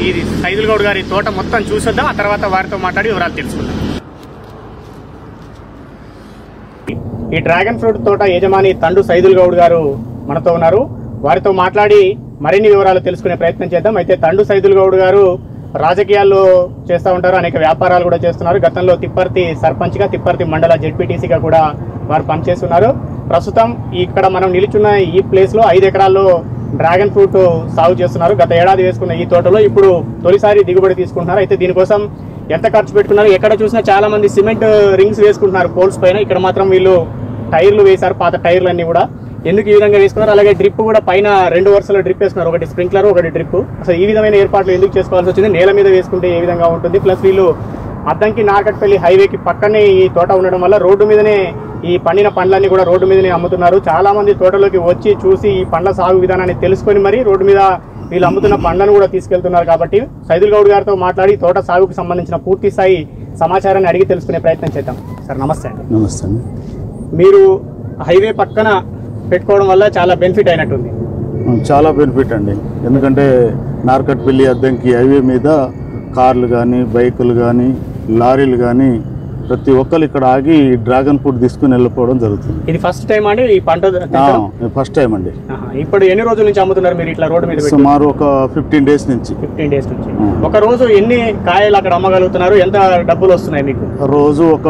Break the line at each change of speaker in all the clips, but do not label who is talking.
ఈ సైదుల్ గౌడ్ గారి తోట మొత్తం చూసొద్దాం ఆ తర్వాత వారితో మాట్లాడి వివరాలు తెలుసుకుందాం ఈ డ్రాగన్ ఫ్రూట్ తోట యజమాని తండు సైదుల్ గౌడ్ గారు మనతో ఉన్నారు వారితో మాట్లాడి మరిన్ని వివరాలు తెలుసుకునే ప్రయత్నం చేద్దాం అయితే తండు సైదుల్ గౌడ్ గారు రాజకీయాల్లో చేస్తూ ఉంటారు అనేక వ్యాపారాలు కూడా చేస్తున్నారు గతంలో తిప్పర్తి సర్పంచ్గా తిప్పర్తి మండల జెడ్పీటీసీగా కూడా వారు పనిచేస్తున్నారు ప్రస్తుతం ఇక్కడ మనం నిలుచున్న ఈ ప్లేస్ లో ఐదు ఎకరాల్లో డ్రాగన్ ఫ్రూట్ సాగు చేస్తున్నారు గత ఏడాది వేసుకున్న ఈ తోటలో ఇప్పుడు తొలిసారి దిగుబడి తీసుకుంటున్నారు అయితే దీనికోసం ఎంత ఖర్చు పెట్టుకున్నారు ఎక్కడ చూసినా చాలా మంది సిమెంట్ రింగ్స్ వేసుకుంటున్నారు పోల్స్ పైన ఇక్కడ మాత్రం వీళ్ళు టైర్లు వేశారు పాత టైర్లు అన్ని కూడా ఎందుకు ఈ విధంగా వేసుకున్నారు అలాగే డ్రిప్ కూడా పైన రెండు వరుసలో డ్రిప్ వేసుకున్నారు ఒకటి స్ప్రింక్లర్ ఒకటి డ్రిప్ అసలు ఈ విధమైన ఏర్పాట్లు ఎందుకు చేసుకోవాల్సి వచ్చింది నేల మీద వేసుకుంటే ఏ విధంగా ఉంటుంది ప్లస్ వీళ్ళు అద్దంకి నార్కట్పల్లి హైవేకి పక్కనే ఈ తోట ఉండడం వల్ల రోడ్డు మీదనే ఈ పండిన పండ్లన్నీ కూడా రోడ్డు మీదనే అమ్ముతున్నారు చాలా మంది తోటలోకి వచ్చి చూసి ఈ పండ్ల సాగు విధానాన్ని తెలుసుకొని మరి రోడ్డు మీద వీళ్ళు అమ్ముతున్న పండ్లను కూడా తీసుకెళ్తున్నారు కాబట్టి సైదుల్ గౌడ్ గారితో మాట్లాడి తోట సాగుకు సంబంధించిన పూర్తి స్థాయి సమాచారాన్ని అడిగి తెలుసుకునే ప్రయత్నం చేద్దాం సార్ నమస్తే అండి
నమస్తే అండి
మీరు హైవే పక్కన పెట్టుకోవడం వల్ల చాలా బెనిఫిట్ అయినట్టుంది
చాలా బెనిఫిట్ అండి ఎందుకంటే నార్కట్పల్లి అద్దంకి హైవే మీద కార్లు కానీ బైకులు కానీ లారీలు కానీ ప్రతి ఒక్కరు ఇక్కడ ఆగి డ్రాగన్ ఫ్రూట్ తీసుకుని వెళ్ళిపోవడం జరుగుతుంది
ఇది ఫస్ట్ టైం అండి ఈ పంట తినడం?
ఫస్ట్ టైం అండి
ఆహా. ఇప్పుడు ఎన్ని రోజుల నుంచి అమ్ముతున్నారు మీరు ఇట్లా రోడ్డు మీద
సుమారు ఒక ఫిఫ్టీన్ డేస్ నుంచి
ఫిఫ్టీన్ డేస్ నుంచి
ఆ.
ఒక రోజు ఎన్ని కాయలు అక్కడ అమ్మగలుగుతున్నారు ఎంత డబ్బులు వస్తున్నాయి మీకు
రోజు ఒక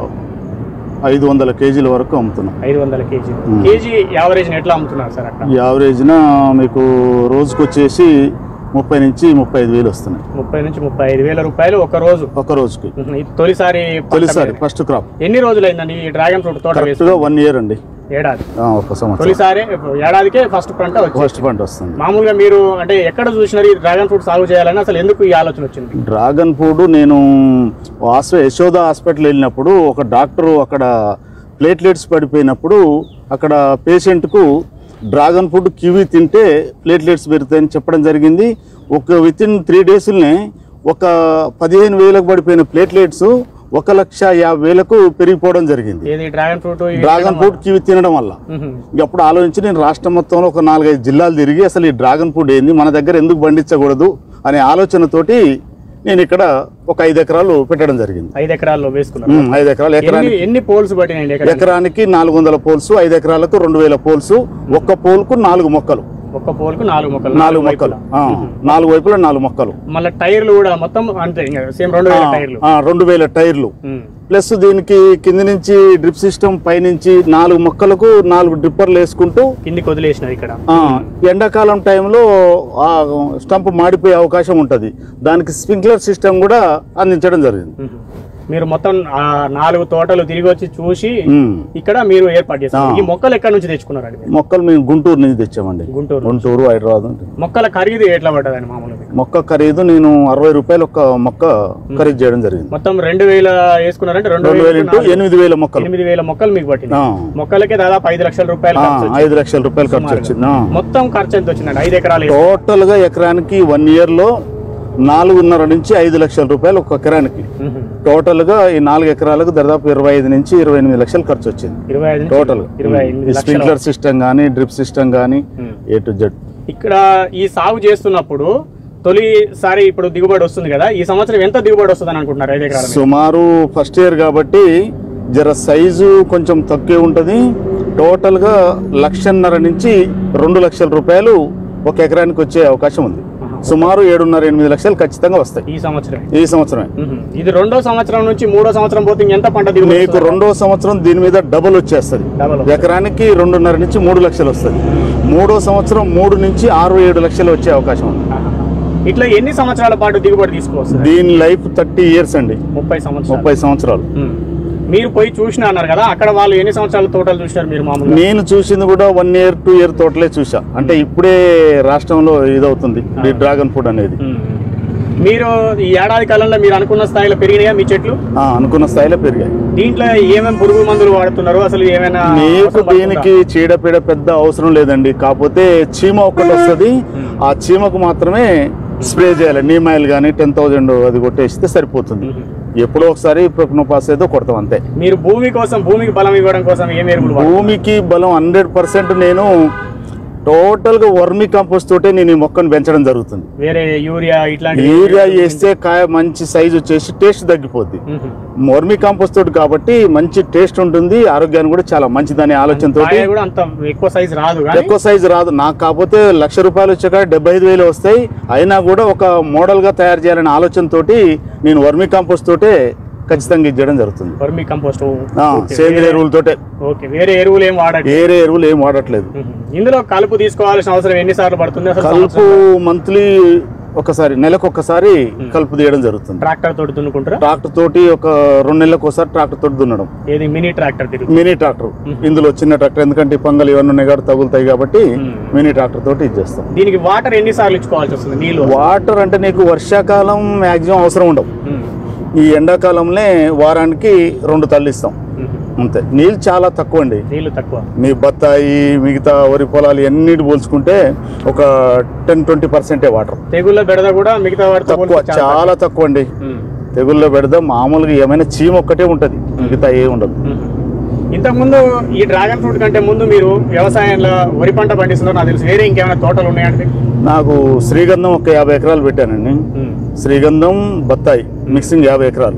ఐదు వందల కేజీల వరకు అమ్ముతున్నాం
ఐదు వందల కేజీ
ఉమ్.
కేజీ యావరేజ్ ఎట్లా అమ్ముతున్నారు సార్ అక్కడ
ఈ యావరేజ్న మీకు రోజుకు వచ్చేసి ముప్పై నుంచి ముప్పై ఐదు వేలు వస్తున్నాయి
ముప్పై నుంచి ముప్పై ఐదు వేల రూపాయలు ఒక రోజు
ఒక రోజుకి
ఉహు. ఇది తొలిసారి పంట
తొలిసారి
వేయడం.
ఫస్ట్ క్రాప్
ఎన్ని రోజులు అయిందండి ఈ డ్రాగన్ ఫ్రూట్ తోట వేసి
కరెక్ట్గా వన్ ఇయర్ అండి
ఏడాది
ఆ, ఒక సంవత్సరం
తొలిసారి ఏడాదికే ఫస్ట్ పంట వచ్చింది
ఫస్ట్ పంట వస్తుంది
మామూలుగా మీరు అంటే ఎక్కడ చూసినారు ఈ డ్రాగన్ ఫ్రూట్ సాగు చేయాలని అసలు ఎందుకు ఈ ఆలోచన వచ్చింది
డ్రాగన్ ఫ్రూట్ నేను హాస్పి యశోద హాస్పిటల్ వెళ్ళినప్పుడు ఒక డాక్టరు అక్కడ ప్లేట్లెట్స్ పడిపోయినప్పుడు అక్కడ పేషెంట్కు డ్రాగన్ ఫ్రూట్ కివి తింటే ప్లేట్లెట్స్ పెరుగుతాయని చెప్పడం జరిగింది ఒక విత్ ఇన్ త్రీ డేస్లోనే ఒక పదిహేను వేలకు పడిపోయిన ప్లేట్లెట్స్ ఒక లక్ష యాభై వేలకు పెరిగిపోవడం జరిగింది
ఏది డ్రాగన్ ఫ్రూట్ ఇవి
డ్రాగన్ ఫ్రూట్ కివి తినడం వల్ల
ఉహు.
ఇంక అప్పుడు ఆలోచించి నేను రాష్ట్రం మొత్తంలో ఒక నాలుగైదు జిల్లాలు తిరిగి అసలు ఈ డ్రాగన్ ఫ్రూట్ ఏంది మన దగ్గర ఎందుకు పండించకూడదు అనే ఆలోచనతోటి నేను ఇక్కడ ఒక ఐదు ఎకరాలు పెట్టడం జరిగింది
ఐదు ఎకరాల్లో వేసుకున్నారు
ఉమ్, ఐదు ఎకరాలు
ఎన్ని
ఎకరానికి
ఎన్ని పోల్స్ పట్టినాయండి ఎకరానికి?
ఎకరానికి నాలుగు వందల పోల్స్ ఐదు ఎకరాలకు రెండు వేల పోల్స్ ఒక్క పోల్కు నాలుగు మొక్కలు
ఒక్క పోల్కు నాలుగు మొక్కలు
నాలుగు మొక్కలు ఆ, నాలుగు వైపులా నాలుగు మొక్కలు
మళ్ళీ టైర్లు కూడా మొత్తం అంతే సేమ్ రెండు వేల టైర్లు
ఆ, రెండు వేల టైర్లు
ఉమ్.
ప్లస్ దీనికి కింద నుంచి డ్రిప్ సిస్టమ్ పైనుంచి నాలుగు మొక్కలకు నాలుగు డ్రిప్పర్లు వేసుకుంటూ
కిందికి వదిలేసినది ఇక్కడ
ఆ, ఎండాకాలం టైంలో ఆ స్టంప్ మాడిపోయే అవకాశం ఉంటుంది దానికి స్ప్రింక్లర్ సిస్టమ్ కూడా అందించడం జరిగింది
ఉహు. మీరు మొత్తం ఆ నాలుగు తోటలు తిరిగి వచ్చి చూసి
ఉమ్.
ఇక్కడ మీరు ఏర్పాటు చేస్తారు
ఆ.
ఈ మొక్కలు ఎక్కడి నుంచి తెచ్చుకున్నారండి మీరు?
మొక్కలు మేము గుంటూరు నుంచి తెచ్చామండి
గుంటూరు
గుంటూరు హైదరాబాద్ ఉంటుంది.
మొక్కల ఖరీదు ఎట్లా పడ్డదండి మామూలుగా
మొక్క ఖరీదు నేను అరవై రూపాయలు ఒక మొక్క ఖరీదు చేయడం జరిగింది
మొత్తం రెండు వేల వేసుకున్నారంటే రెండు
రెండు వేలు
వేల
ఇంటూ ఎనిమిది వేల మొక్కలు
ఎనిమిది వేల మొక్కలు మీకు పట్టింది
ఆ.
మొక్కలకే దాదాపు ఐదు లక్షల రూపాయలు
ఆ,
ఖర్చు వచ్చింది.
ఐదు లక్షల రూపాయలు ఖర్చు
సుమారుగా.
వచ్చింది ఆ.
మొత్తం ఖర్చు ఎంత వచ్చిందండి ఐదు ఎకరాలు వేసి.
టోటల్ గా ఎకరానికి వన్ ఇయర్ లో నాలుగున్నర నుంచి ఐదు లక్షల రూపాయలు ఒక ఎకరానికి
ఉహు.
టోటల్ గా ఈ నాలుగు ఎకరాలకు దాదాపు ఇరవై ఐదు నుంచి ఇరవై ఎనిమిది లక్షలు ఖర్చు వచ్చింది
ఇరవై ఐదు నుంచి
టోటల్
ఇరవై ఎనిమిది లక్షల
స్ప్రింక్లర్ సిస్టమ్ కానీ డ్రిప్ సిస్టమ్ కానీ
ఉమ్.
ఏ టు జెడ్
ఇక్కడ ఈ సాగు చేస్తున్నప్పుడు తొలిసారి ఇప్పుడు దిగుబడి వస్తుంది కదా ఈ సంవత్సరం ఎంత దిగుబడి వస్తుంది అనుకుంటున్నారు ఐదు ఎకరాల మీద?
సుమారు ఫస్ట్ ఇయర్ కాబట్టి జర సైజు కొంచెం తక్కువ ఉంటుంది టోటల్గా లక్షన్నర నుంచి రెండు లక్షల రూపాయలు ఒక ఎకరానికి వచ్చే అవకాశం ఉంది
ఆహా.
సుమారు ఏడున్నర ఎనిమిది లక్షలు ఖచ్చితంగా వస్తాయి
ఈ సంవత్సరం
ఈ సంవత్సరమే
ఇది రెండో సంవత్సరం నుంచి మూడో సంవత్సరం పోతే ఎంత పంట దిగుబడి
మీకు
వస్తుంది?
రెండో సంవత్సరం దీని మీద డబుల్ వచ్చేస్తుంది
డబల్ వస్తుంది.
ఎకరానికి రెండున్నర నుంచి మూడు లక్షలు వస్తుంది మూడో సంవత్సరం మూడు నుంచి ఆరు ఏడు లక్షలు వచ్చే అవకాశం ఉంది
ఆహా. ఇట్లా ఎన్ని సంవత్సరాల పాటు దిగుబడి తీసుకువస్తుంది
దీని లైఫ్ థర్టీ ఇయర్స్ అండి
ముప్పై సంవత్సరాలు
ముప్పై సంవత్సరాలు
ఉమ్. మీరు పోయి చూసిన అన్నారు కదా అక్కడ వాళ్ళు ఎన్ని సంవత్సరాల తోటలు చూసినారు మీరు మామూలుగా
నేను చూసింది కూడా వన్ ఇయర్ టూ ఇయర్ తోటలే చూసా అంటే ఇప్పుడే రాష్ట్రంలో ఇదవుతుంది ఈ డ్రాగన్ ఫ్రూట్ అనేది
ఉమ్. మీరు ఈ ఏడాది కాలంలో మీరు అనుకున్న స్థాయిలో పెరిగినాయా మీ చెట్లు
ఆ, అనుకున్న స్థాయిలో పెరిగాయి
దీంట్లో ఏమేమి పురుగు మందులు వాడుతున్నారు అసలు ఏమైనా
మీకు
అవసరం పడుతుందా?
దీనికి చీడపీడ పెద్ద అవసరం లేదండి కాకపోతే చీమ ఒకటి వస్తుంది ఆ చీమకు మాత్రమే స్ప్రే చేయాలి నీమాయిల్ కానీ టెన్ థౌజండ్ అది కొట్టేస్తే సరిపోతుంది
ఉమ్.
ఎప్పుడో ఒకసారి ప్రొక్నోపాస్ ఏదో కొడతాం అంతే
మీరు భూమి కోసం భూమికి బలం ఇవ్వడం కోసం ఏం ఎరువులు వాడతారు?
భూమికి బలం హండ్రెడ్ పర్సెంట్ నేను టోటల్ గా వర్మి కంపోస్ట్ తోటే నేను ఈ మొక్కను పెంచడం జరుగుతుంది
వేరే యూరియా ఇట్లాంటి
యూరియా వేస్తే కాయ మంచి సైజ్ వచ్చేసి టేస్ట్ తగ్గిపోద్ది వర్మి కంపోస్ట్ తోటి కాబట్టి మంచి టేస్ట్ ఉంటుంది ఆరోగ్యానికి కూడా చాలా మంచిదనే ఆలోచనతో
కాయ కూడా అంత ఎక్కువ సైజ్ రాదు కానీ
ఎక్కువ సైజు రాదు నాకు కాకపోతే లక్ష రూపాయలు వచ్చాక డెబ్బై ఐదు వేలు వస్తాయి అయినా కూడా ఒక మోడల్ గా తయారు చేయాలనే ఆలోచనతోటి నేను వర్మి కంపోస్ట్ తోటే ఖచ్చితంగా ఇది చేయడం జరుగుతుంది
వర్మి కంపోస్ట్
ఆ, సేంద్రియ ఎరువులతోటే
ఓకే వేరే ఎరువులు ఏం వాడట్లేదు
వేరే ఎరువులు ఏం వాడట్లేదు
ఇందులో కలుపు తీసుకోవాల్సిన అవసరం ఎన్నిసార్లు పడుతుంది అసలు
కలుపు మంత్లీ ఒకసారి నెలకు ఒకసారి కలుపు తీయడం జరుగుతుంది
ట్రాక్టర్ తోటి దున్నుకుంటారా
ట్రాక్టర్ తోటి ఒక రెండు నెలలకు ఒకసారి ట్రాక్టర్ తోటి దున్నడం
ఏది మినీ ట్రాక్టర్ తిరుగు
మినీ ట్రాక్టర్ ఇందులో చిన్న ట్రాక్టర్ ఎందుకంటే ఈ పంగలు ఇవన్నీ ఉన్నాయి కాబట్టి తగులుతాయి కాబట్టి మినీ ట్రాక్టర్ తోటి ఇది చేస్తాం
దీనికి వాటర్ ఎన్నిసార్లు ఇచ్చుకోవాల్సి వస్తుంది నీళ్లు
వాటర్ అంటే నీకు వర్షాకాలం మాక్సిమం అవసరం ఉండవు
ఉమ్.
ఈ ఎండాకాలంలో వారానికి రెండు తల్లి ఇస్తాం
ఉమ్.
అంతే నీళ్ళు చాలా తక్కువ అండి
నీళ్లు తక్కువ
మీ బత్తాయి మిగతా వరి పొలాలు ఎన్నిటి పోల్చుకుంటే ఒక టెన్ ట్వంటీ పర్సెంటే వాటర్
తెగుళ్ళ బెడద కూడా మిగతా వాటితో
తక్కువ
పోలిస్తే చాలా
చాలా తక్కువ అండి
ఉమ్.
తెగుల్లో పెడదా మామూలుగా ఏమైనా చీమ ఒక్కటే ఉంటది మిగతా ఏ ఉండదు
ఉమ్. ఇంతకుముందు ఈ డ్రాగన్ ఫ్రూట్ కంటే ముందు మీరు వ్యవసాయంలో వరి పంట పండిస్తున్నారు నాకు తెలుసు వేరే ఇంకేమైనా తోటలు ఉన్నాయండి
నాకు శ్రీగంధం ఒక యాభై ఎకరాలు పెట్టానండి శ్రీగంధం బత్తాయి మిక్సింగ్ యాభై ఎకరాలు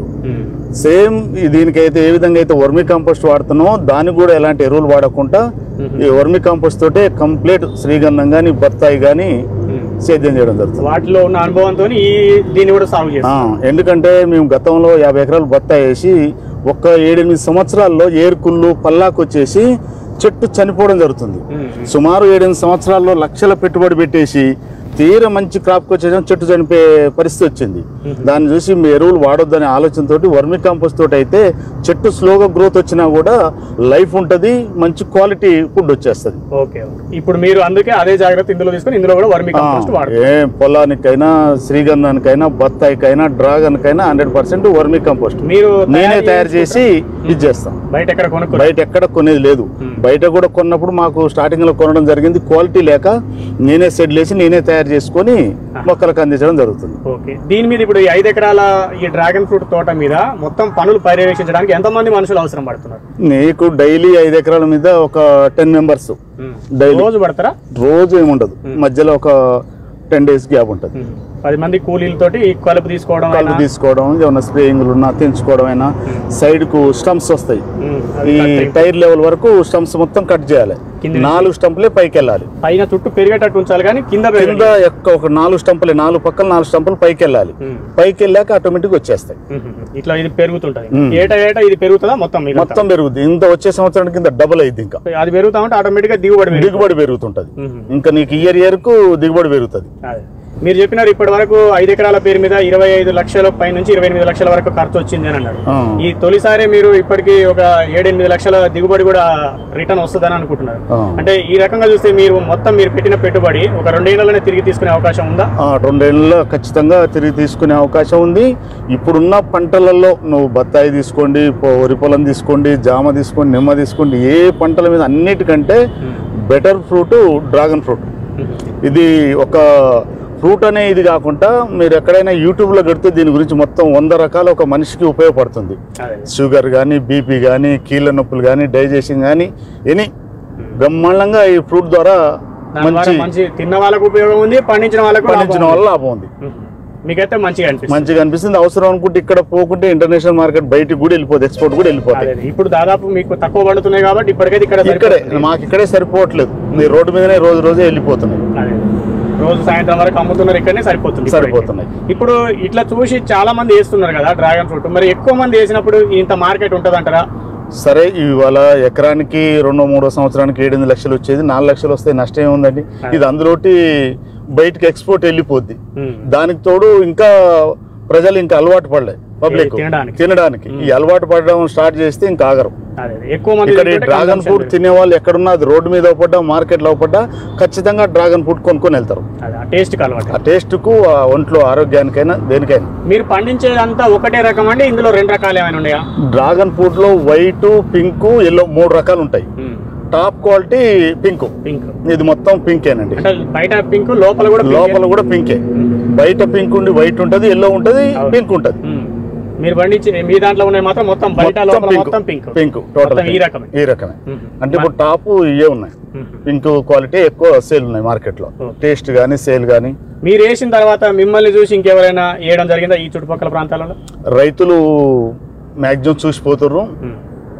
సేమ్ ఈ దీనికైతే ఏ విధంగా అయితే వర్మి కంపోస్ట్ వాడుతున్నామో దానికి కూడా ఎలాంటి ఎరువులు వాడకుండా ఈ వర్మి కంపోస్ట్ తోటే కంప్లీట్ శ్రీగంధం కానీ బత్తాయి కానీ సేద్యం చేయడం జరుగుతుంది
వాటిలో ఉన్న అనుభవంతో ఈ దీన్ని కూడా సాగు
ఆ,
చేస్తాం
ఎందుకంటే మేము గతంలో యాభై ఎకరాలు బత్తాయి వేసి ఒక్క ఏడెనిమిది సంవత్సరాల్లో ఏరుకుళ్ళు పల్లాకు వచ్చేసి చెట్టు చనిపోవడం జరుగుతుంది సుమారు ఏడెనిమిది సంవత్సరాల్లో లక్షల పెట్టుబడి పెట్టేసి తీర మంచి క్రాప్కి వచ్చేసిన చెట్టు చనిపోయే పరిస్థితి వచ్చింది దాన్ని చూసి మీ ఎరువులు వాడొద్దనే ఆలోచనతోటి వర్మి కాంపోస్ట్ తోటి అయితే చెట్టు స్లోగా గ్రోత్ వచ్చినా కూడా లైఫ్ ఉంటుంది మంచి క్వాలిటీ ఫుడ్ వచ్చేస్తుంది
ఓకే ఓకే. ఇప్పుడు మీరు అందుకే అదే జాగ్రత్త ఇందులో తీసుకొని ఇందులో కూడా వర్మి కంపోస్ట్ వాడతారు
ఏ పొలానికైనా శ్రీగంధానికైనా బత్తాయికైనా డ్రాగన్కైనా హండ్రెడ్ పర్సెంట్ వర్మి కంపోస్ట్
మీరు
నేనే తయారు చేసి ఇది చేస్తాం
బయట ఎక్కడ కొనుక్కో
బయట ఎక్కడ కొనేది లేదు బయట కూడా కొన్నప్పుడు మాకు స్టార్టింగ్ లో కొనడం జరిగింది క్వాలిటీ లేక నేనే సెడ్ లేసి నేనే తయారు చేసుకొని మొక్కలకు అందించడం జరుగుతుంది
ఓకే దీని మీద ఇప్పుడు ఈ ఐదు ఎకరాల ఈ డ్రాగన్ ఫ్రూట్ తోట మీద మొత్తం పనులు పర్యవేక్షించడానికి ఎంతమంది మనుషులు అవసరం పడుతున్నారు
నీకు డైలీ ఐదు ఎకరాల మీద ఒక టెన్ మెంబర్స్ డైలీ
రోజు పడతారా
రోజు ఏముండదు మధ్యలో ఒక టెన్ డేస్ గ్యాప్ ఉంటుంది
పది మంది కూలీలతోటి ఈ కలుపు తీసుకోవడం
కళ్ళు
అయినా,
తీసుకోవడం ఏమన్నా స్ప్రేయింగ్లు ఉన్నా తెంచుకోవడం అయినా సైడ్ కు స్టంప్స్ వస్తాయి
ఉమ్, అవి
ఈ
కట్ అయ్యి
టైర్ లెవెల్ వరకు స్టంప్స్ మొత్తం కట్ చేయాలి
కింద
నాలుగు స్టంపులే పైకి వెళ్ళాలి
పైన చుట్టూ పెరిగేటట్టు ఉంచాలి కానీ కింద
కింద
పెరగదు.
ఎక్క ఒక నాలుగు స్టంపులు నాలుగు పక్కల నాలుగు స్టంపులు పైకి వెళ్ళాలి
ఉమ్,
పైకి వెళ్ళాక ఆటోమేటిక్ వచ్చేస్తాయి
ఉమ్, ఇట్లా ఇది పెరుగుతుంటది
ఉమ్.
ఏటా ఏటా ఇది పెరుగుతుందా మొత్తం మిగతా?
మొత్తం పెరుగుద్ది ఇంత వచ్చే సంవత్సరానికి కింద డబుల్ అయింది ఇంకా
అది పెరుగుతా ఉంటే ఆటోమేటిక్ గా దిగుబడి పెరుగుతుంది.
దిగుబడి పెరుగుతుంటది
ఉమ్.
ఇంకా నీకు ఇయర్ ఇయర్ కు దిగుబడి పెరుగుతుంది
అదే. మీరు చెప్పినారు ఇప్పటి వరకు ఐదు ఎకరాల పేరు మీద ఇరవై ఐదు లక్షల పై నుంచి ఇరవై ఎనిమిది లక్షల వరకు ఖర్చు వచ్చింది అని అన్నారు
ఆ.
ఈ తొలిసారి మీరు ఇప్పటికి ఒక ఏడెనిమిది లక్షల దిగుబడి కూడా రిటర్న్ వస్తుందని అనుకుంటున్నారు
ఆ.
అంటే ఈ రకంగా చూస్తే మీరు మొత్తం మీరు పెట్టిన పెట్టుబడి ఒక రెండేళ్లనే తిరిగి తీసుకునే అవకాశం ఉందా
ఆ, రెండేళ్ళలో ఖచ్చితంగా తిరిగి తీసుకునే అవకాశం ఉంది ఇప్పుడున్న పంటలలో నువ్వు బత్తాయి తీసుకోండి పొ- వరి పొలం తీసుకోండి జామ తీసుకోండి నిమ్మ తీసుకోండి ఏ పంటల మీద అన్నిటికంటే బెటర్ ఫ్రూట్ డ్రాగన్ ఫ్రూట్ ఇది ఒక ఫ్రూట్ అనే ఇది కాకుండా మీరు ఎక్కడైనా యూట్యూబ్లో పెడితే దీని గురించి మొత్తం వంద రకాల ఒక మనిషికి ఉపయోగపడుతుంది
అదే
షుగర్ కానీ బీపీ కానీ కీళ్ళ నొప్పులు కానీ డైజెషన్ కానీ ఎనీ బ్రహ్మాండంగా ఈ ఫ్రూట్ ద్వారా
దాని ద్వారా
మంచి
మంచి తిన్న వాళ్ళకు ఉపయోగం ఉంది పండించిన వాళ్ళకు
పండించిన
లాభం
వల్ల లాభం ఉంది
ఉంది. ఉమ్. మీకైతే మంచిగా అనిపిస్తుంది
మంచిగా అనిపిస్తుంది అవసరం అనుకుంటే ఇక్కడ పోకుంటే ఇంటర్నేషనల్ మార్కెట్ బయటికి కూడా వెళ్ళిపోతుంది ఎక్స్పోర్ట్ కూడా వెళ్ళిపోతాయి
అదే ఇప్పుడు దాదాపు మీకు తక్కువ పడుతున్నాయి కాబట్టి ఇప్పటికైతే ఇక్కడ
ఇక్కడే
సరిపోతుంది.
మాకు ఇక్కడే సరిపోవట్లేదు మీ రోడ్డు మీదనే రోజు రోజే వెళ్ళిపోతున్నాయి
అదే. రోజు సాయంత్రం వరకు అమ్ముతున్నారు ఇక్కడనే సరిపోతుంది ఇప్పుడైతే.
సరిపోతున్నాయి
ఇప్పుడు ఇట్లా చూసి చాలా మంది వేస్తున్నారు కదా డ్రాగన్ ఫ్రూట్ మరి ఎక్కువ మంది వేసినప్పుడు ఇంత మార్కెట్ ఉంటది అంటారా
సరే ఇవాళ ఎకరానికి రెండో మూడో సంవత్సరానికి ఏడెనిమిది లక్షలు వచ్చేది నాలుగు లక్షలు వస్తే నష్టం ఏముందండి ఇది అందులోటి బయటికి ఎక్స్పోర్ట్ వెళ్ళిపోద్ది దానికి తోడు ఇంకా ప్రజలు ఇంకా అలవాటు పడలే పబ్లిక్
తినడానికి.
తినడానికి ఈ అలవాటు పడడం స్టార్ట్ చేస్తే ఇంకా ఆగరు
అదే ఎక్కువ మంది
ఇక్కడ ఈ
తింటుంటే
డ్రాగన్
consumption
ఫ్రూట్ తినే వాళ్ళు ఎక్కడున్నా అది రోడ్డు మీద పడ్డా మార్కెట్లో పడ్డా ఖచ్చితంగా డ్రాగన్ ఫ్రూట్ కొనుక్కొని వెళ్తారు
అదే, ఆ టేస్ట్ అలవాటు
ఆ టేస్ట్ కు ఆ ఒంట్లో ఆరోగ్యానికైనా దేనికైనా
మీరు పండించేదంతా ఒకటే రకం అండి ఇందులో రెండు రకాలు ఏమైనా ఉన్నాయా
డ్రాగన్ ఫ్రూట్ లో వైట్ పింక్ ఎల్లో మూడు రకాలు ఉంటాయి టాప్ క్వాలిటీ పింక్
పింక్
ఇది మొత్తం పింకేనండి
అంటే బయట పింక్ లోపల కూడా pink ఏ?
లోపల కూడా పింకే బయట పింక్ ఉండి వైట్ ఉంటది ఎల్లో ఉంటది పింక్ ఉంటది
ఉమ్. మీరు పండించి మీ దాంట్లో ఉన్నాయి మాత్రం మొత్తం బయట లోపల మొత్తం పింక్
పింక్ టోటల్
మొత్తం ఈ రకమే
ఈ రకమే
మ్మ్.
అంటే ఇప్పుడు టాప్ ఇవే ఉన్నాయి
మ్మ్.
పింక్ క్వాలిటీ ఎక్కువ సేల్ ఉన్నాయి మార్కెట్ లో
ఓకే.
టేస్ట్ కానీ సేల్ కానీ
మీరు వేసిన తర్వాత మిమ్మల్ని చూసి ఇంకెవరైనా వేయడం జరిగిందా ఈ చుట్టుపక్కల ప్రాంతాలలో
రైతులు మాక్సిమం చూసిపోతుర్రు
ఉమ్.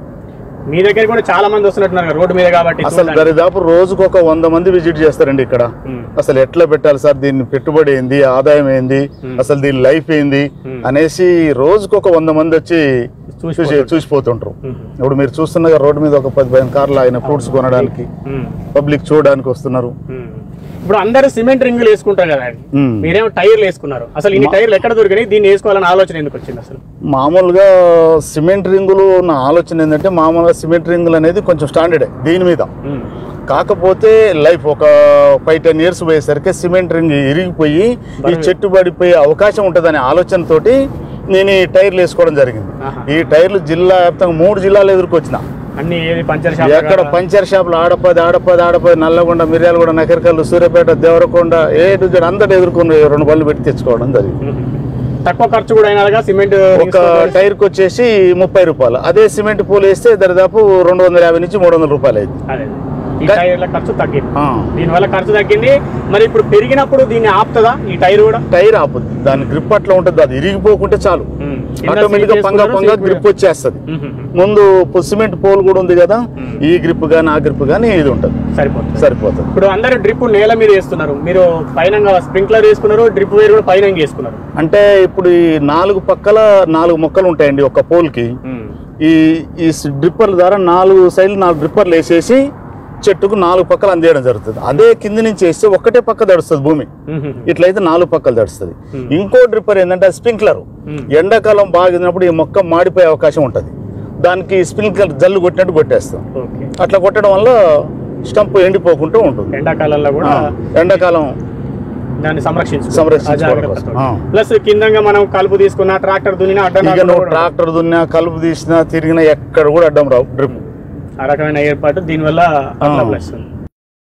మీ దగ్గర కూడా చాలా మంది వస్తున్నట్టున్నారు కదా, రోడ్డు మీద కాబట్టి
అసలు
చూడడానికి.
దరిదాపు రోజుకు ఒక వంద మంది విజిట్ చేస్తారండి ఇక్కడ
ఉమ్.
అసలు ఎట్లా పెట్టాలి సార్ దీన్ని పెట్టుబడి ఏంది ఆదాయం ఏంది
Hmm.
అసలు దీని లైఫ్ ఏంది
Hmm.
అనేసి రోజుకు ఒక వంద మంది వచ్చి చూసి
చూసిపోతుంటారు.
చూసిపోతుంటారు
ఉమ్.
ఇప్పుడు మీరు చూస్తున్నగా రోడ్డు మీద ఒక పది పదిహేను కార్లు ఆయన ఫ్రూట్స్ కొనడానికి
ఉమ్.
పబ్లిక్ చూడడానికి వస్తున్నారు
ఉమ్. ఇప్పుడు అందరూ సిమెంట్ రింగులు వేసుకుంటారు కదా
ఉమ్.
మీరేమో టైర్లు వేసుకున్నారు అసలు ఇన్ని టైర్లు ఎక్కడ దొరికినాయి దీన్ని వేసుకోవాలని ఆలోచన ఎందుకు వచ్చింది అసలు
మామూలుగా సిమెంట్ రింగులు నా ఆలోచన ఏంటంటే మామూలుగా సిమెంట్ రింగులు అనేది కొంచెం స్టాండర్డే దీని మీద
ఉమ్.
కాకపోతే లైఫ్ ఒక ఫైవ్ టెన్ ఇయర్స్ పోయేసరికి సిమెంట్ రింగ్ ఇరిగిపోయి ఈ
బరువు.
చెట్టు పడిపోయే అవకాశం ఉంటుందనే ఆలోచనతోటి నేను ఈ టైర్లు వేసుకోవడం జరిగింది
ఆహా.
ఈ టైర్లు జిల్లా వ్యాప్తంగా మూడు జిల్లాలు ఎదుర్కొచ్చిన
అన్ని ఏది పంచర్ షాప్
ఎక్కడ పంచర్ షాపులు ఆడపది ఆడపది ఆడపది Nalgonda Miryalaguda Nakrekal Suryapet Devarakonda A to Z అందరు ఎదుర్కొని రెండు బళ్ళు పెట్టి తెచ్చుకోవడం జరిగింది
తక్కువ ఖర్చు కూడా అయినా సిమెంట్
ఒక టైర్కి వచ్చేసి ముప్పై రూపాయలు అదే సిమెంట్ పూలు వేస్తే దరిదాపు రెండు వందల యాభై నుంచి మూడు వందల రూపాయలు అయింది
అదే ఈ
గా-
టైర్ల ఖర్చు తగ్గింది
ఆ.
దీనివల్ల ఖర్చు తగ్గింది మరి ఇప్పుడు పెరిగినప్పుడు దీన్ని ఆపుతుందా ఈ టైర్ కూడా
టైర్ ఆపుద్ది దాని గ్రిప్ అట్లా ఉంటుంది అది ఇరిగిపోకుంటే చాలు
ఉమ్. కింద
ఆటోమేటిక్ గా
సీట్
పంగా
చేసుకున్నారు,
పంగా
సీట్
గ్రిప్ వచ్చేస్తుంది
ఉహుం.
ముందు సిమెంట్ పోల్ కూడా ఉంది కదా
మ్మ్.
ఈ గ్రిప్ గానీ ఆ గ్రిప్ గానీ ఇది ఉంటుంది
సరిపోతుంది
సరిపోతుంది
ఇప్పుడు అందరూ డ్రిప్ నేల మీద వేస్తున్నారు మీరు పైన స్ప్రింక్లర్ వేసుకున్నారు డ్రిప్ వేరు కూడా పైన వేసుకున్నారు
అంటే ఇప్పుడు ఈ నాలుగు పక్కల నాలుగు మొక్కలు ఉంటాయండి ఒక పోల్ కి ఈ ఈ డ్రిప్పర్ల ద్వారా నాలుగు సైడ్లు నాలుగు డ్రిప్పర్లు వేసేసి చెట్టుకు నాలుగు పక్కలు అందేయడం జరుగుతుంది అదే కింది నుంచి వేస్తే ఒకటే పక్క దడుస్తుంది భూమి ఇట్లయితే నాలుగు పక్కలు దడుస్తుంది
మ్మ్.
ఇంకో డ్రిప్పర్ ఏంటంటే స్ప్రింక్లర్
మ్మ్.
ఎండాకాలం బాగినప్పుడు ఈ మొక్క మాడిపోయే అవకాశం ఉంటుంది దానికి స్ప్రింక్లర్ జల్లు కొట్టినట్టు కొట్టేస్తాం
ఓకే
అట్లా కొట్టడం వల్ల స్టంప్ ఎండిపోకుండా ఉంటుంది
ఎండాకాలంలో కూడా
ఆ, ఎండాకాలం
దాన్ని సంరక్షించు
సంరక్షించుకోవడం కోసం. ఆ.
ప్లస్ కిందంగా మనం కలుపు తీసుకున్న ట్రాక్టర్ దున్నిన అడ్డం
ఇక
రాకుండా
నువ్వు
కూడా
ట్రాక్టర్ దున్నా కలుపు తీసినా తిరిగినా ఎక్కడ కూడా అడ్డం రావు డ్రిప్
ఆ రకమైన ఏర్పాటు దీనివల్ల అట్లా
ఆ.
ప్లస్ ఉంది.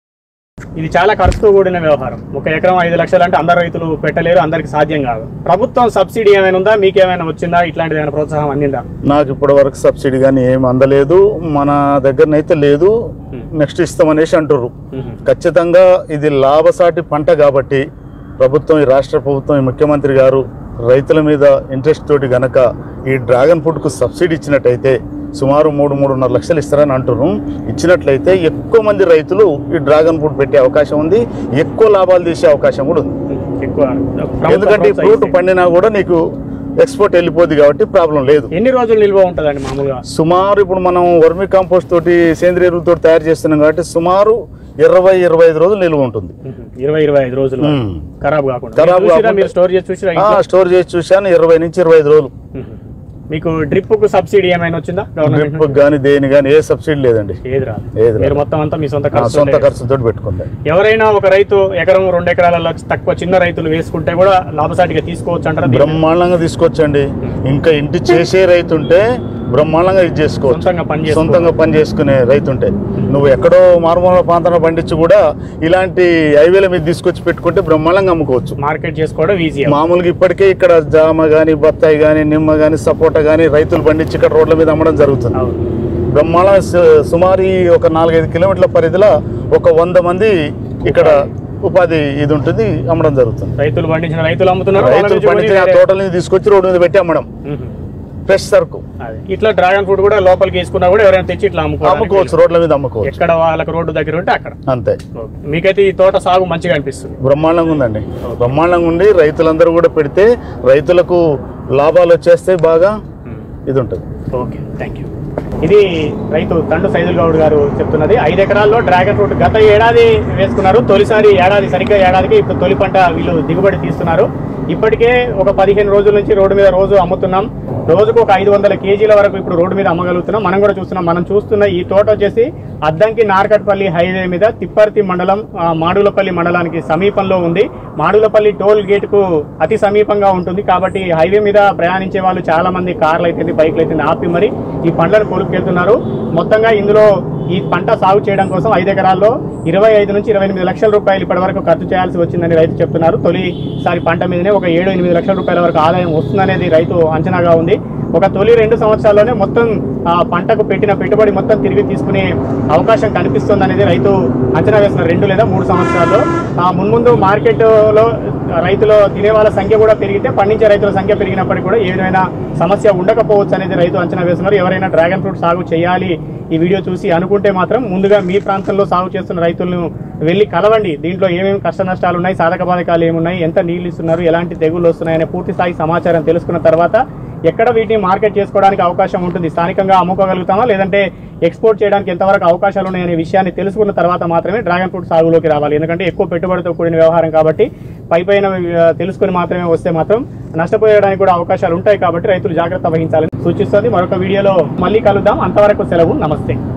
ఇది చాలా ఖర్చుతో కూడిన వ్యవహారం ఒక ఎకరం ఐదు లక్షలు అంటే అందరు రైతులు పెట్టలేరు అందరికి సాధ్యం కాదు ప్రభుత్వం సబ్సిడీ ఏమైనా ఉందా మీకు ఏమైనా వచ్చిందా ఇట్లాంటిది ఏమైనా ప్రోత్సాహం అందిందా
నాకు ఇప్పటి వరకు సబ్సిడీ కానీ ఏమి అందలేదు మన దగ్గరనైతే లేదు నెక్స్ట్ ఇస్తామనేసి అంటుర్రు
మ్మ్.
ఖచ్చితంగా ఇది లాభసాటి పంట కాబట్టి ప్రభుత్వం ఈ రాష్ట్ర ప్రభుత్వం ఈ ముఖ్యమంత్రి గారు రైతుల మీద ఇంట్రెస్ట్ తోటి గనక ఈ డ్రాగన్ ఫ్రూట్కు సబ్సిడీ ఇచ్చినట్టయితే సుమారు మూడు మూడున్నర లక్షలు ఇస్తారని అంటున్నారు ఇచ్చినట్లయితే ఎక్కువ మంది రైతులు ఈ డ్రాగన్ ఫ్రూట్ పెట్టే అవకాశం ఉంది ఎక్కువ లాభాలు తీసే అవకాశం కూడా ఉంది
ఎక్కువ ప్రభుత్వం
ఎందుకంటే ఈ ఫ్రూట్
ప్రోత్సహిస్తే.
పండినా కూడా నీకు ఎక్స్పోర్ట్ వెళ్ళిపోద్ది కాబట్టి ప్రాబ్లం లేదు
ఎన్ని రోజులు నిల్వ ఉంటుందండి మామూలుగా
సుమారు ఇప్పుడు మనం వర్మి కాంపోస్ట్ తోటి సేంద్రియ ఎరువులతో తయారు చేస్తున్నాం కాబట్టి సుమారు ఇరవై ఇరవై ఐదు రోజులు నిల్వ ఉంటుంది
మ్మ్. ఇరవై ఇరవై ఐదు రోజులు
మ్మ్.
ఖరాబ్ కాకుండా
ఖరాబ్
మీరు చూసిరా?
కాకుండా-
మీరు స్టోర్ చేసి చూసిరా
ఆ,
ఇంట్లో?
స్టోర్ చేసి చూశాను ఇరవై నుంచి ఇరవై ఐదు రోజులు
మ్మ్. మీకు డ్రిప్ కు సబ్సిడీ ఏమైనా వచ్చిందా గవర్నమెంట్
డ్రిప్ కానీ దేని కానీ ఏ సబ్సిడీ లేదండి
ఏది రాదు
ఏది రాదు.
మీరు మొత్తం అంతా మీ సొంత
ఆ,
ఖర్చు
సొంత ఖర్చుతో పెట్టుకుంది
ఎవరైనా ఒక రైతు ఎకరం రెండు ఎకరాలలో తక్కువ చిన్న రైతులు వేసుకుంటే కూడా లాభసాటిగా తీసుకోవచ్చు అంటారా దీన్ని?
బ్రహ్మాండంగా తీసుకొచ్చండి ఇంకా ఇంటి చేసే రైతు ఉంటే బ్రహ్మాండంగా ఇది చేసుకోవచ్చు
సొంతంగా పని చేసుకో
సొంతంగా పని చేసుకునే రైతు ఉంటే నువ్వు ఎక్కడో మారుమూల ప్రాంతంలో పండించి కూడా ఇలాంటి హైవేల మీద తీసుకొచ్చి పెట్టుకుంటే బ్రహ్మాండంగా అమ్ముకోవచ్చు
మార్కెట్ చేసుకోవడం ఈజీ
మామూలుగా ఇప్పటికే ఇక్కడ జామ గాని బత్తాయి గాని నిమ్మ గాని సపోటా గాని రైతులు పండించి ఇక్కడ రోడ్ల మీద అమ్మడం జరుగుతుంది
అవును
బ్రహ్మాండ సుమారు ఈ ఒక నాలుగైదు కిలోమీటర్ల పరిధిలో ఒక వంద మంది ఇక్కడ ఉపాధి ఇది ఉంటుంది అమ్మడం జరుగుతుంది
రైతులు పండించిన రైతులు అమ్ముతున్నారు వాళ్ళ
రైతులు
నుంచి కొని
పండించిన ఆ
వేరే-
తోటల నుంచి తీసుకొచ్చి రోడ్డు మీద పెట్టి అమ్మడం
మ్మ్.
ఫ్రెష్ సరుకు
అదే. ఇట్లా డ్రాగన్ ఫ్రూట్ కూడా లోపలికి వేసుకున్నా కూడా ఎవరైనా తెచ్చి ఇట్లా అమ్ముకోవచ్చు
అమ్ముకోవచ్చు రోడ్ల మీద అమ్ముకోవచ్చు
ఎక్కడ వాళ్ళకి రోడ్డు దగ్గర ఉంటే అక్కడ
అంతే
ఓకే. మీకైతే ఈ తోట సాగు మంచిగా అనిపిస్తుంది
బ్రహ్మాండంగా ఉందండి బ్రహ్మాండంగా ఉండి రైతులందరూ కూడా పెడితే రైతులకు లాభాలు వచ్చేస్తాయి బాగా
మ్మ్.
ఇది ఉంటుంది
ఓకే థ్యాంక్ యూ ఇది రైతు తండు సైదుల్ గౌడ్ గారు చెప్తున్నది ఐదు ఎకరాల్లో డ్రాగన్ ఫ్రూట్ గత ఏడాది వేసుకున్నారు తొలిసారి ఏడాది సరిగ్గా ఏడాదికి ఇప్పుడు తొలి పంట వీళ్ళు దిగుబడి తీస్తున్నారు ఇప్పటికే ఒక పదిహేను రోజుల నుంచి రోడ్డు మీద రోజు అమ్ముతున్నాం రోజుకు ఒక ఐదు వందల కేజీల వరకు ఇప్పుడు రోడ్డు మీద అమ్మగలుగుతున్నాం మనం కూడా చూస్తున్నాం మనం చూస్తున్న ఈ తోట వచ్చేసి అద్దంకి నార్కట్పల్లి హైవే మీద తిప్పర్తి మండలం ఆ, మాడులపల్లి మండలానికి సమీపంలో ఉంది మాడులపల్లి టోల్ గేట్ కు అతి సమీపంగా ఉంటుంది కాబట్టి హైవే మీద ప్రయాణించే వాళ్ళు చాలా మంది కార్లు అయితే బైక్లు అయితే ఆపి మరి ఈ పండ్లను కొనుక్కెళ్తున్నారు మొత్తంగా ఇందులో ఈ పంట సాగు చేయడం కోసం ఐదు ఎకరాల్లో ఇరవై ఐదు నుంచి ఇరవై ఎనిమిది లక్షల రూపాయలు ఇప్పటి వరకు ఖర్చు చేయాల్సి వచ్చిందని రైతు చెప్తున్నారు తొలిసారి పంట మీదనే ఒక ఏడు ఎనిమిది లక్షల రూపాయల వరకు ఆదాయం వస్తుందనేది రైతు అంచనాగా ఉంది ఒక తొలి రెండు సంవత్సరాల్లోనే మొత్తం ఆ పంటకు పెట్టిన పెట్టుబడి మొత్తం తిరిగి తీసుకునే అవకాశం కనిపిస్తుంది అనేది రైతు అంచనా వేస్తున్నారు రెండు లేదా మూడు సంవత్సరాల్లో ఆ మున్ముందు మార్కెట్లో రైతులు తినే వాళ్ళ సంఖ్య కూడా పెరిగితే పండించే రైతుల సంఖ్య పెరిగినప్పటికీ కూడా ఏ విధమైన సమస్య ఉండకపోవచ్చు అనేది రైతు అంచనా వేస్తున్నారు ఎవరైనా డ్రాగన్ ఫ్రూట్ సాగు చేయాలి ఈ వీడియో చూసి అనుకుంటే మాత్రం ముందుగా మీ ప్రాంతంలో సాగు చేస్తున్న రైతులను వెళ్ళి కలవండి దీంట్లో ఏమేమి కష్ట నష్టాలు ఉన్నాయి సాధక బాధకాలు ఏమున్నాయి ఎంత నీళ్లు ఇస్తున్నారు ఎలాంటి తెగుళ్ళు వస్తున్నాయనే పూర్తి స్థాయి సమాచారం తెలుసుకున్న తర్వాత ఎక్కడ వీటిని మార్కెట్ చేసుకోవడానికి అవకాశం ఉంటుంది స్థానికంగా అమ్ముకోగలుగుతామా లేదంటే ఎక్స్పోర్ట్ చేయడానికి ఎంతవరకు అవకాశాలు ఉన్నాయనే విషయాన్ని తెలుసుకున్న తర్వాత మాత్రమే డ్రాగన్ ఫ్రూట్ సాగులోకి రావాలి ఎందుకంటే ఎక్కువ పెట్టుబడితో కూడిన వ్యవహారం కాబట్టి పై పైన ఆ, తెలుసుకుని మాత్రమే వస్తే మాత్రం నష్టపోయడానికి కూడా అవకాశాలు ఉంటాయి కాబట్టి రైతులు జాగ్రత్త వహించాలని సూచిస్తుంది మరొక వీడియోలో మళ్ళీ కలుద్దాం అంతవరకు సెలవు నమస్తే